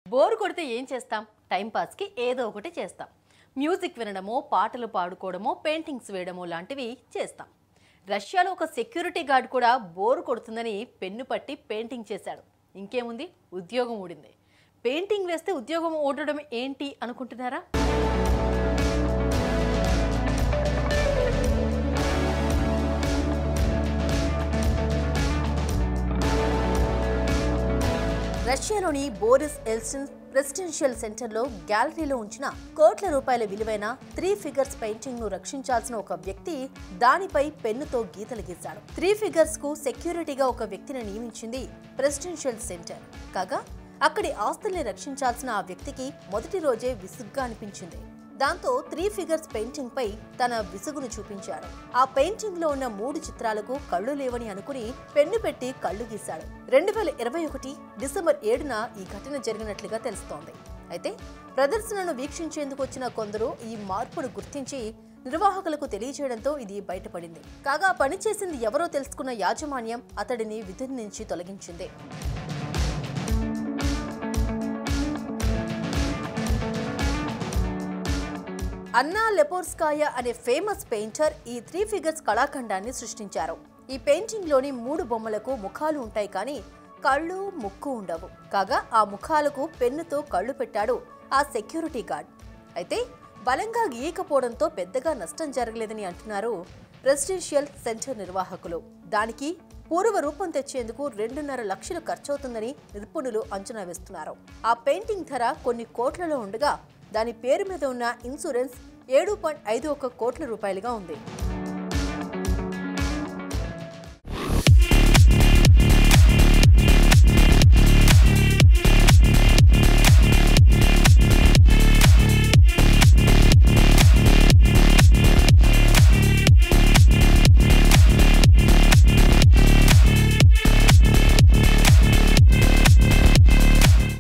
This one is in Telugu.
బోర్ కొడితే ఏం చేస్తాం టైంపాస్కి ఏదో ఒకటి చేస్తాం మ్యూజిక్ వినడమో పాటలు పాడుకోవడమో పెయింటింగ్స్ వేయడమో లాంటివి చేస్తాం రష్యాలో ఒక సెక్యూరిటీ గార్డ్ కూడా బోర్ కొడుతుందని పెన్ను పట్టి పెయింటింగ్ చేశాడు ఇంకేముంది ఉద్యోగం ఊడింది పెయింటింగ్ వేస్తే ఉద్యోగం ఊడడం ఏంటి అనుకుంటున్నారా రష్యాలోని బోరిస్ ఎల్సిన్ ప్రెసిడెన్షియల్ సెంటర్లో గ్యాలరీలో ఉంచిన కోట్ల రూపాయల విలువైన త్రీ ఫిగర్స్ పెయింటింగ్ ను రక్షించాల్సిన ఒక వ్యక్తి దానిపై పెన్నుతో గీతలు గీశాడు త్రీ ఫిగర్స్ కు సెక్యూరిటీగా ఒక వ్యక్తిని నియమించింది ప్రెసిడెన్షియల్ సెంటర్ కాగా అక్కడి ఆస్తుల్ని రక్షించాల్సిన ఆ వ్యక్తికి మొదటి రోజే విసుగ్గా అనిపించింది దాంతో త్రీ ఫిగర్స్ పెయింటింగ్ పై తన విసుగును చూపించాడు ఆ పెయింటింగ్ లో ఉన్న మూడు చిత్రాలకు కళ్ళు లేవని అనుకుని పెన్ను పెట్టి కళ్ళు గీశాడు రెండు వేల ఇరవై ఒకటి డిసెంబర్ ఏడున ఈ ఘటన జరిగినట్లుగా తెలుస్తోంది అయితే ప్రదర్శనను వీక్షించేందుకు వచ్చిన కొందరు ఈ మార్పును గుర్తించి నిర్వాహకులకు తెలియజేయడంతో ఇది బయటపడింది కాగా పనిచేసింది ఎవరో తెలుసుకున్న యాజమాన్యం అతడిని విధుల నుంచి తొలగించింది అన్నా లెపోర్స్కాయ అనే ఫేమస్ పెయింటర్ ఈ త్రీ ఫిగర్స్ కళాఖండాన్ని సృష్టించారు ఈ పెయింటింగ్ లోని మూడు బొమ్మలకు ముఖాలు ఉంటాయి కానీ కళ్ళు ముక్కు ఉండవు కాగా ఆ ముఖాలకు పెన్నుతో కళ్ళు పెట్టాడు ఆ సెక్యూరిటీ గార్డ్ అయితే బలంగా గీయకపోవడంతో పెద్దగా నష్టం జరగలేదని అంటున్నారు ప్రెసిడెన్షియల్ సెంటర్ నిర్వాహకులు దానికి పూర్వ రూపం తెచ్చేందుకు రెండున్నర లక్షలు ఖర్చవుతుందని నిపుణులు అంచనా వేస్తున్నారు ఆ పెయింటింగ్ ధర కొన్ని కోట్లలో ఉండగా దాని పేరు మీద ఉన్న ఇన్సూరెన్స్ ఏడు పాయింట్ ఐదు ఒక కోట్ల రూపాయలుగా ఉంది